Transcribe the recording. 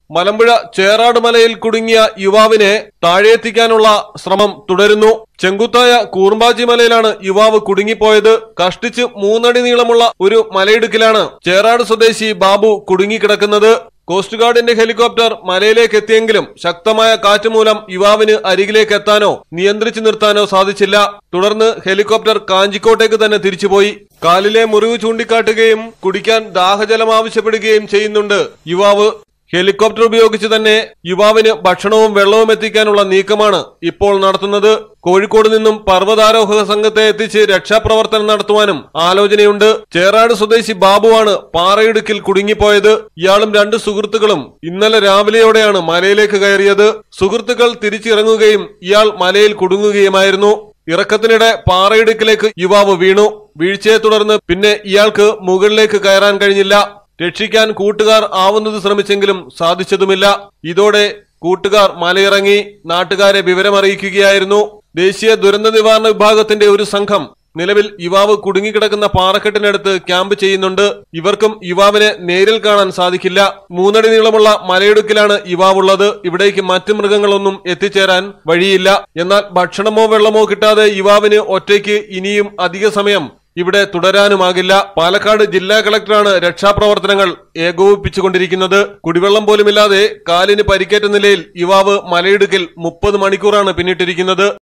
മലമ്പുഴ ചേറാട് മലയിൽ കുടുങ്ങിയ യുവാവിനെ താഴെയെത്തിക്കാനുള്ള ശ്രമം തുടരുന്നു ചെങ്കുത്തായ കൂർമ്പാജി മലയിലാണ് യുവാവ് കുടുങ്ങിപ്പോയത് കഷ്ടിച്ച് മൂന്നടി നീളമുള്ള ഒരു മലയിടുക്കിലാണ് ചേറാട് സ്വദേശി ബാബു കുടുങ്ങിക്കിടക്കുന്നത് കോസ്റ്റ് ഗാർഡിന്റെ ഹെലികോപ്റ്റർ മലയിലേക്ക് എത്തിയെങ്കിലും ശക്തമായ കാറ്റ് മൂലം യുവാവിന് അരികിലേക്ക് എത്താനോ നിയന്ത്രിച്ചു നിർത്താനോ സാധിച്ചില്ല തുടർന്ന് ഹെലികോപ്റ്റർ കാഞ്ചിക്കോട്ടേക്ക് തന്നെ തിരിച്ചുപോയി കാലിലെ മുറിവ് ചൂണ്ടിക്കാട്ടുകയും കുടിക്കാൻ ദാഹജലം ആവശ്യപ്പെടുകയും ചെയ്യുന്നുണ്ട് യുവാവ് ഹെലികോപ്റ്റർ ഉപയോഗിച്ച് തന്നെ യുവാവിന് ഭക്ഷണവും വെള്ളവും എത്തിക്കാനുള്ള നീക്കമാണ് ഇപ്പോൾ നടത്തുന്നത് കോഴിക്കോട് നിന്നും പർവ്വതാരോഹക സംഘത്തെ എത്തിച്ച് രക്ഷാപ്രവർത്തനം നടത്തുവാനും ആലോചനയുണ്ട് ചേറാട് സ്വദേശി ബാബുവാണ് പാറയിടുക്കിൽ കുടുങ്ങിപ്പോയത് ഇയാളും രണ്ട് സുഹൃത്തുക്കളും ഇന്നലെ രാവിലെയോടെയാണ് മലയിലേക്ക് കയറിയത് സുഹൃത്തുക്കൾ തിരിച്ചിറങ്ങുകയും ഇയാൾ മലയിൽ കുടുങ്ങുകയുമായിരുന്നു ഇറക്കത്തിനിടെ പാറയിടുക്കിലേക്ക് യുവാവ് വീണു വീഴ്ചയെ തുടർന്ന് പിന്നെ ഇയാൾക്ക് മുകളിലേക്ക് കയറാൻ കഴിഞ്ഞില്ല രക്ഷിക്കാൻ കൂട്ടുകാർ ആവുന്നത് ശ്രമിച്ചെങ്കിലും സാധിച്ചതുമില്ല ഇതോടെ കൂട്ടുകാർ മലയിറങ്ങി നാട്ടുകാരെ വിവരമറിയിക്കുകയായിരുന്നു ദേശീയ ദുരന്ത നിവാരണ വിഭാഗത്തിന്റെ ഒരു സംഘം നിലവിൽ യുവാവ് കുടുങ്ങിക്കിടക്കുന്ന പാറക്കെട്ടിനടുത്ത് ക്യാമ്പ് ചെയ്യുന്നുണ്ട് ഇവർക്കും യുവാവിനെ നേരിൽ കാണാൻ സാധിക്കില്ല മൂന്നടി നീളമുള്ള മലയിടുക്കിലാണ് യുവാവുള്ളത് ഇവിടേക്ക് മറ്റു മൃഗങ്ങളൊന്നും എത്തിച്ചേരാൻ വഴിയില്ല എന്നാൽ ഭക്ഷണമോ വെള്ളമോ കിട്ടാതെ യുവാവിന് ഒറ്റയ്ക്ക് ഇനിയും അധിക സമയം ഇവിടെ തുടരാനുമാകില്ല പാലക്കാട് ജില്ലാ കളക്ടറാണ് രക്ഷാപ്രവർത്തനങ്ങൾ ഏകോപിപ്പിച്ചുകൊണ്ടിരിക്കുന്നത് കുടിവെള്ളം പോലുമില്ലാതെ കാലിന് പരിക്കേറ്റ നിലയിൽ യുവാവ് മലയിടുക്കിൽ മുപ്പത് മണിക്കൂറാണ് പിന്നിട്ടിരിക്കുന്നത്